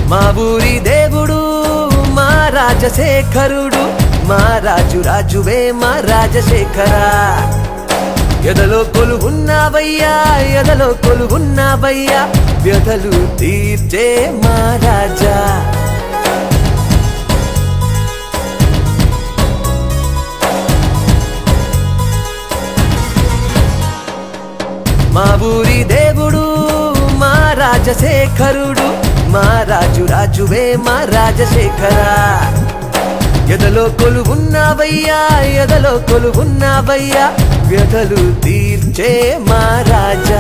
మా ఊరి దేవుడు మా రాజశేఖరుడు మా రాజు రాజువే మా రాజశేఖరా ఎదలో కొలువున్నావయ్యా ఎదలో కొలువున్నావయ్యా వ్యధలు తీర్చే మా రాజా మా ఊరి దేవుడు మా రాజశేఖరుడు మా రాజు రాజువే మా రాజశేఖరా ఎదలో కొలువున్నావయ్యా ఎదలో కొలువున్నావయ్యా వ్యధలు తీర్చే మా రాజా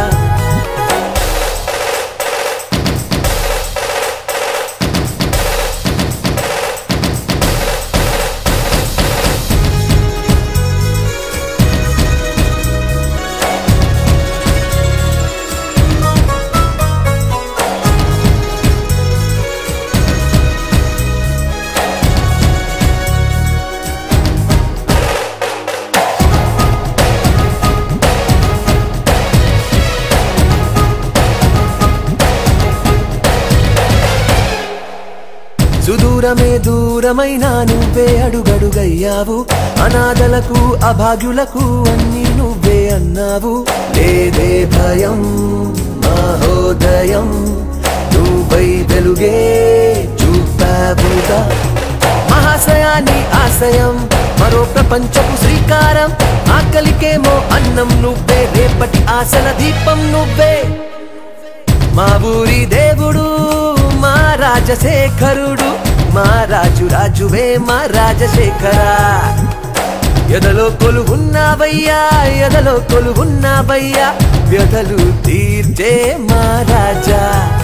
సుదూరమే దూరమైన నువ్వే అడుగడుగయ్యావు అనాథలకు అభాగ్యులకు అన్ని నువ్వే అన్నావు లేదే భయం మహోదయం నువ్వై వెలుగే చూపావుగా మహాశయాన్ని ఆశయం మరో ప్రపంచపు శ్రీకారం ఆకలికేమో అన్నం నువ్వే రేపటి ఆశల దీపం నువ్వే మా ఊరి దేవుడు మా రాజశేఖరుడు మా రాజు రాజువే మా రాజశేఖరా ఎదలో కొలువున్నావయ్యా ఎదలో కొలువున్నావయ్యా వ్యధలు తీర్చే మా రాజా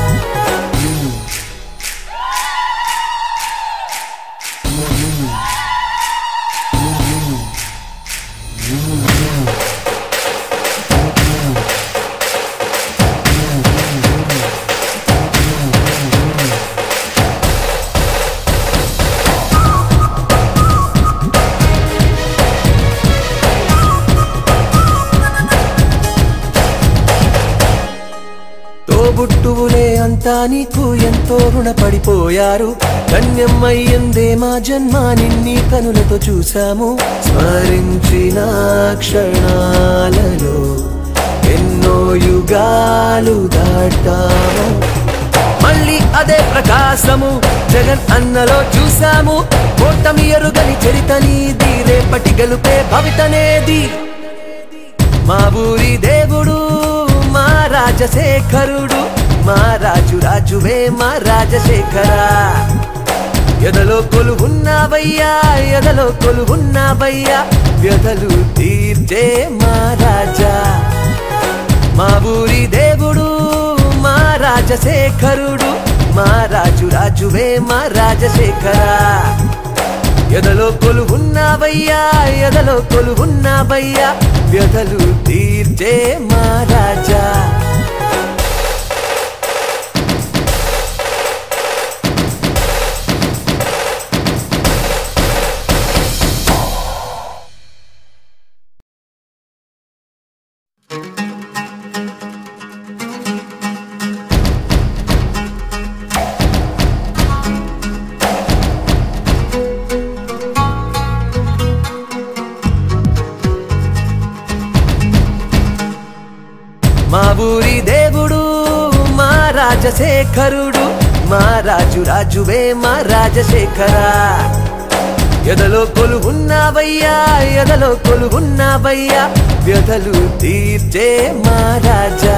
తోబుట్టువులే అంతా నీకు ఎంతో రుణపడిపోయారు ధన్యమయ్యిందే మా జన్మ నిన్ని కనులతో చూశాము స్మరించిన క్షణాలలో ఎన్నో యుగాలు దాటాము మళ్ళీ అదే ప్రకాశము జగన్ అన్నలో చూశాము ఓటమి ఎరుగని చరిత నీది రేపటి గెలుపే భవితనేది మా ఊరి దేవుడు మా రాజశేఖరుడు మా రాజు రాజువే మా రాజశేఖరా ఎదలో కొలువున్నావయ్యా ఎదలో కొలువున్నావయ్యా వ్యధలు తీర్చే మా రాజా మా ఊరి దేవుడు మా రాజశేఖరుడు మా రాజు రాజువే మా రాజశేఖరా ఎదలో కొలువున్నావయ్యా ఎదలో కొలువున్నావయ్యా వ్యధలు తీర్చే మా రాజా మా ఊరి దేవుడు మా రాజశేఖరుడు మా రాజు రాజువే మా రాజశేఖరా ఎదలో కొలువున్నావయ్యా ఎదలో కొలువున్నావయ్యా వ్యధలు తీర్చే మా రాజా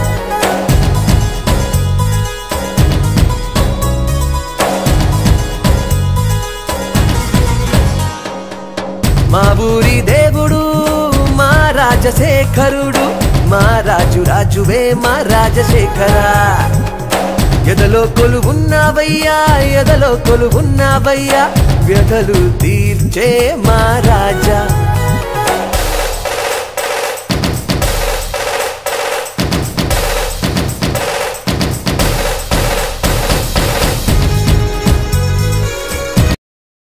మా ఊరి దేవుడు మా రాజశేఖరుడు మా రాజు రాజువే మా రాజశేఖరా ఎదలో కొలువున్నావయ్యా ఎదలో కొలువున్నావయ్యా వ్యధలు తీర్చే మా రాజా